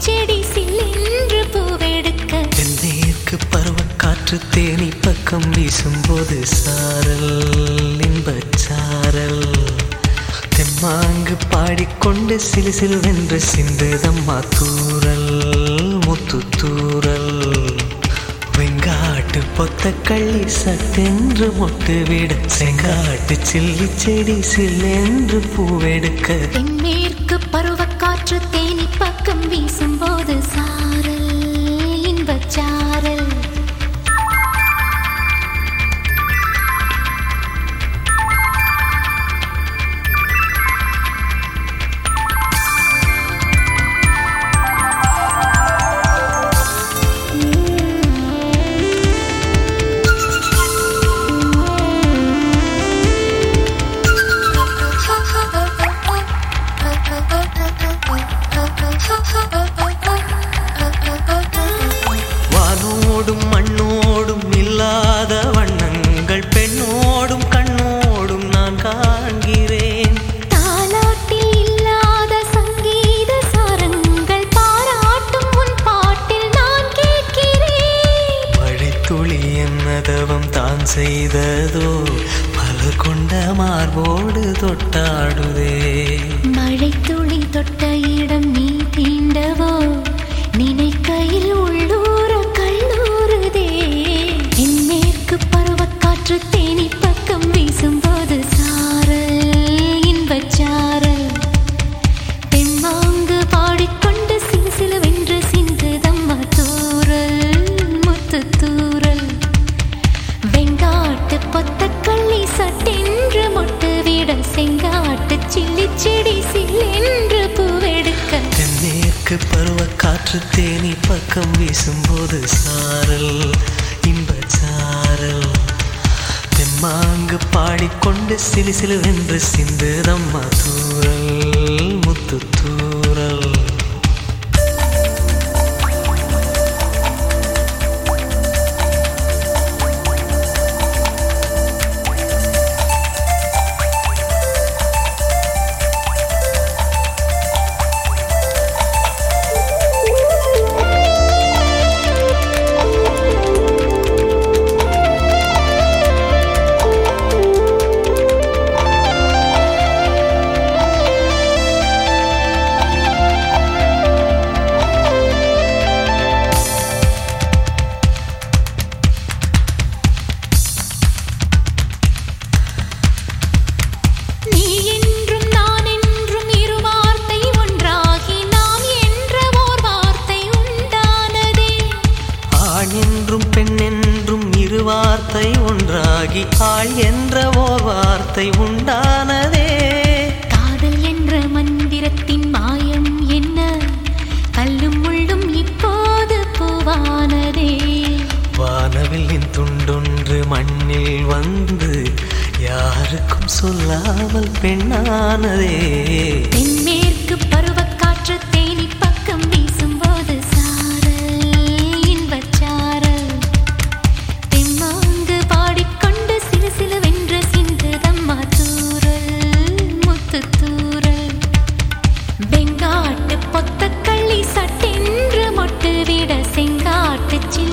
செடி சில்லென்று பூவெடுக்க தென்மேற்கு பருவக்காற்று தேனி பக்கம் வீசும்போது சாரல் இன்பச்சாரல் தெம்மாங்கு பாடிக்கொண்டு சிலு சிலுவென்று சிந்துதம்மா தூரல் முத்து தூரல் வெங்காட்டு பொத்த கள்ளி சத்தென்று மொட்டு விட செங்காட்டு சில்லி செடி சில்லென்று பூவெடுக்க தென்மேற்கு பருவக்காற்று தேனி பக்கம் வீசும்போது சாரல் இன்பச்சாரல் வானோடும் மண்ணோடும் இல்லாத வண்ணங்கள் பெண்ணோடும் கண்ணோடும் நான் காண்கிறேன் தாலாட்டில் இல்லாத சங்கீத சாரங்கள் பாராட்டும் உன் பாட்டில் நான் கேட்கிறேன் மழைத்துளி என்னதவம் தான் செய்ததோ மலர் கொண்ட மார்போடு தொட்டாடுதே மழை துளி தொட்ட இடம் நீ தீண்டவோ நினைக்கையில் உள்ளூர கல்லூருதே என் மேற்கு பருவக்காற்று தேனி பக்கம் வீசும்போது சாரல் இன்பச்சாரல் தென்மாங்கு பாடிக்கொண்டு சிலு சிலுவென்று சிந்துதம்மா தூரல் முத்து தூரல் வெங்காட்டு பொத்தக்கள்ளி சட்டென்று மொட்டு விட செங்காட்டு சில்லி செடி சில்லென்று பூவெடுக்க தென்மேற்கு பருவக்காற்று தேனி பக்கம் வீசும்போது சாரல் இன்பச்சாரல் தெம்மாங்கு பாடிக்கொண்டு சிலு சிலுவென்று சிந்துதம்மா தூரல் முத்து தூரல் நீ என்றும் நான் என்றும் இரு வார்த்தை ஒன்றாகி நாம் என்ற ஓர் வார்த்தை உண்டானதே ஆண் என்றும் பெண் என்றும் இரு வார்த்தை ஒன்றாகி ஆள் என்ற ஓர் வார்த்தை உண்டானதே காதல் என்ற மந்திரத்தின் மாயம் என்ன கல்லும் முள்ளும் இப்போது பூவானதே வானவில்லின் துண்டொன்று மண்ணில் வந்து யாருக்கும் சொல்லாமல் பெண்ணானதே தென்மேற்கு பருவக்காற்று தேனி பக்கம் வீசும்போது சாரல் இன்பச்சாரல் தெம்மாங்கு பாடிக்கொண்டு சிலு சிலுவென்று சிந்துதம்மா தூரல் முத்து தூரல் வெங்காட்டு பொத்தக்கள்ளி சட்டென்று மொட்டு விட செங்காட்டு சில்லி